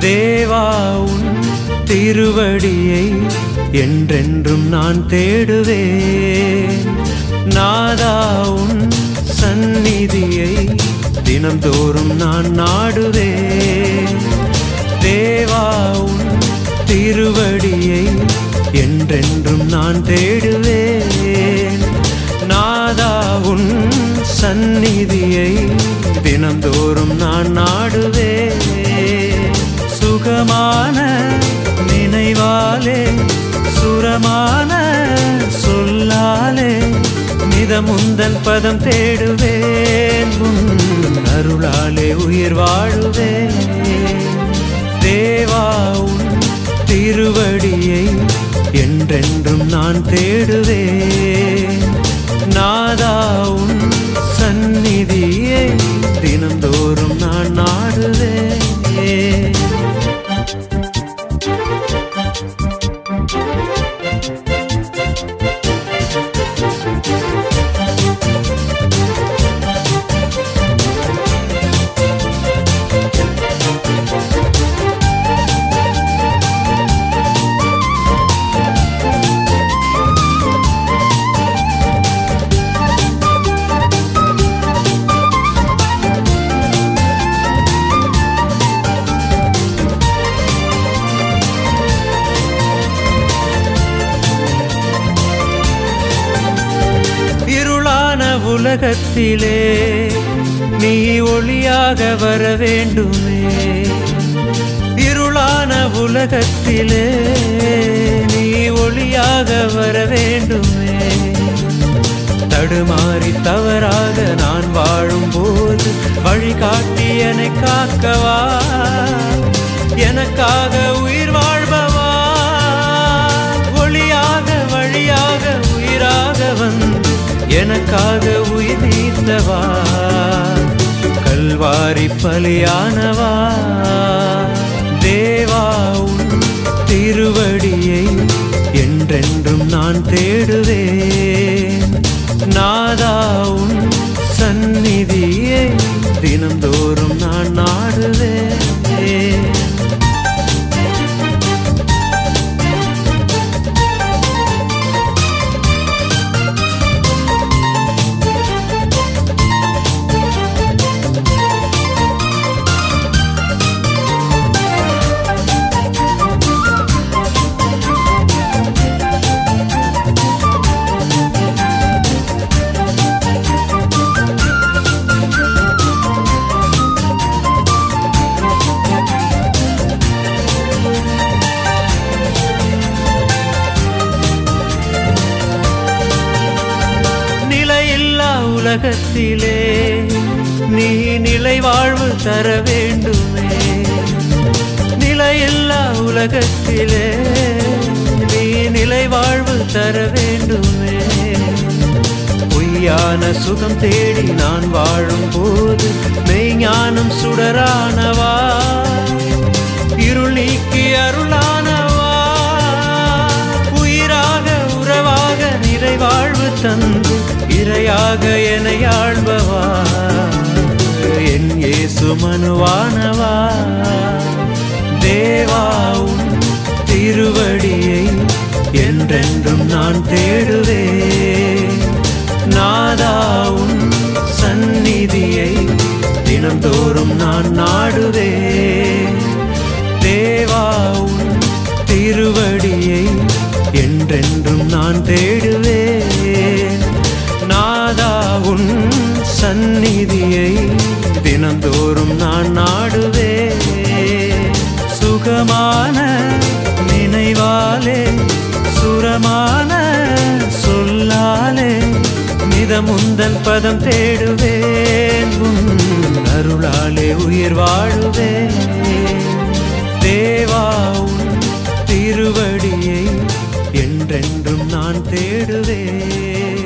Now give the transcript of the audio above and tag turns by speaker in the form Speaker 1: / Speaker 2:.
Speaker 1: தேவா உன் திருவடியை என்றென்றும் நான் தேடுவேன் நாதா உன் சந்நிதியை தினம்தோறும் நான் நாடுவேன் தேவா உன் திருவடியை என்றென்றும் நான் தேடுவேன் நாதா உன் சந்நிதியை தினம்தோறும் நான் நாடுவேன் சுகமான நினைவாலே சுரமான சொல்லாலே மிதமுந்தன் பதம் தேடுவேன் உன் அருளாலே உயிர் வாழுவேன் தேவா உன் திருவடியை என்றென்றும் நான் தேடுவேன் நாதா உன் சந்நிதியை தினந்தோறும் நான் நாடுவேன் இருளான உலகத்திலே நீ ஒளியாக வர வேண்டுமே இருளான உலகத்திலே நீ ஒளியாக வர வேண்டுமே தடுமாறி தவறாக நான் வாழும்போது வழிகாட்டி என்னை காக்கவா எனக்காக உயிர் வாழ்பவா ஒளியாக வழியாக உயிராக வந்து எனக்காக உயிர் நீத்தவா கல்வாரி பலியானவா தேவா உன் திருவடியை என்றென்றும் நான் தேடுவேன் நாதா உன் சந்நிதியை தினந்தோறும் நான் நாடுவேன் நிலையில்லா உலகத்திலே நீ நிலை வாழ்வு தர வேண்டுமே நிலையில்லா உலகத்திலே நீ நிலை வாழ்வு தர வேண்டுமே பொய்யான சுகம் தேடி நான் வாழும் போது மெய்ஞானம் சுடரானவா இருள் நீக்கி அருளானவா உயிராக உறவாக நிறைவாழ்வு தந்து இரையாக என ஆழ்பவா என் இயேசு மனுவானவா தேவா உன் திருவடியை என்றென்றும் நான் தேடுவேன் நாதா உன் சந்நிதியை தினந்தோறும் நான் நாடுவேன் தேவா உன் திருவடியை என்றென்றும் நான் தேடுவேன் நாதா உன் சந்நிதியை தினந்தோறும் நான் நாடுவேன் சுகமான நினைவாலே சுரமான சொல்லாலே மிதமுந்தன் பதம் தேடுவேன் உன் அருளாலே உயிர் வாழுவேன் தேவா உன் திருவடியை என்றென்றும் நான் தேடுவேன்